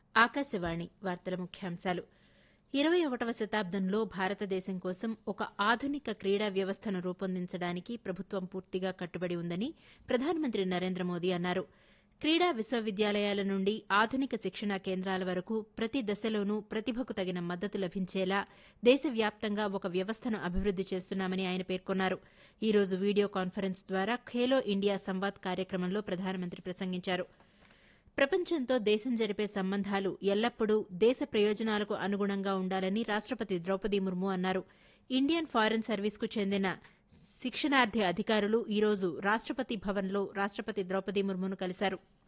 ఆకాశవాణి వార్తల ముఖ్యాంశాలు ఇరవై ఒకటవ శతాబ్దంలో భారతదేశం కోసం ఒక ఆధునిక క్రీడా వ్యవస్థను రూపొందించడానికి ప్రభుత్వం పూర్తిగా కట్టుబడి ఉందని ప్రధానమంత్రి నరేంద్ర మోదీ అన్నారు క్రీడా విశ్వవిద్యాలయాల నుండి ఆధునిక శిక్షణా కేంద్రాల వరకు ప్రతి దశలోనూ ప్రతిభకు తగిన మద్దతు లభించేలా దేశవ్యాప్తంగా ఒక వ్యవస్థను అభివృద్ది చేస్తున్నామని ఆయన పేర్కొన్నారు ఈ రోజు వీడియో కాన్ఫరెన్స్ ద్వారా ఖేలో ఇండియా సంవాద్ కార్యక్రమంలో ప్రధానమంత్రి ప్రసంగించారు ప్రపంచంతో దేశం జరిపే సంబంధాలు ఎల్లప్పుడూ దేశ ప్రయోజనాలకు అనుగుణంగా ఉండాలని రాష్టపతి ద్రౌపది ముర్ము అన్నారు ఇండియన్ ఫారెన్ సర్వీస్కు చెందిన శిక్షణార్థి అధికారులు ఈ రోజు రాష్టపతి భవన్లో రాష్టపతి ద్రౌపది ముర్మును కలిశారు